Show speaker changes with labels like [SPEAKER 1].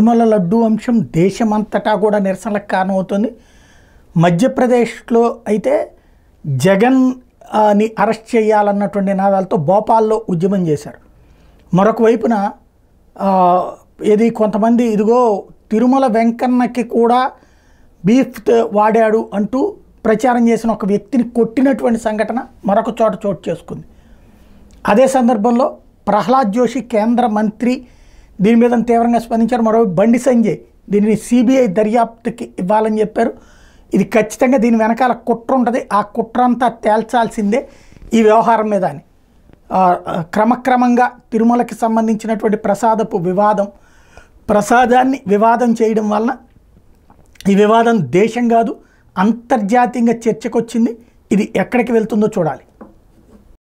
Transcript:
[SPEAKER 1] తిరుమల లడ్డు అంశం దేశమంతటా కూడా నిరసనలకు కారణమవుతుంది మధ్యప్రదేశ్లో అయితే జగన్ ఆ, ని అరెస్ట్ చేయాలన్నటువంటి నినాదాలతో భోపాల్లో ఉద్యమం చేశారు మరొక వైపున ఆ, ఏది కొంతమంది ఇదిగో తిరుమల వెంకన్నకి కూడా బీఫ్ త- వాడాడు అంటూ ప్రచారం చేసిన ఒక వ్యక్తిని కొట్టినటువంటి సంఘటన మరొక చోట చోటు చేసుకుంది అదే సందర్భంలో ప్రహ్లాద్ జోషి కేంద్ర మంత్రి దీని మీద తీవ్రంగా స్పందించారు మరో బండి సంజయ్ దీనిని సిబిఐ దర్యాప్తుకి ఇవ్వాలని చెప్పారు ఇది ఖచ్చితంగా దీని వెనకాల కుట్ర ఉంటుంది ఆ కుట్ర అంతా తేల్చాల్సిందే ఈ వ్యవహారం మీద అని ఆ, ఆ, క్రమక్రమంగా తిరుమలకి సంబంధించినటువంటి ప్రసాదపు వివాదం ప్రసాదాన్ని వివాదం చేయడం వలన ఈ వివాదం దేశం కాదు అంతర్జాతీయంగా చర్చకొచ్చింది ఇది ఎక్కడికి వెళ్తుందో చూడాలి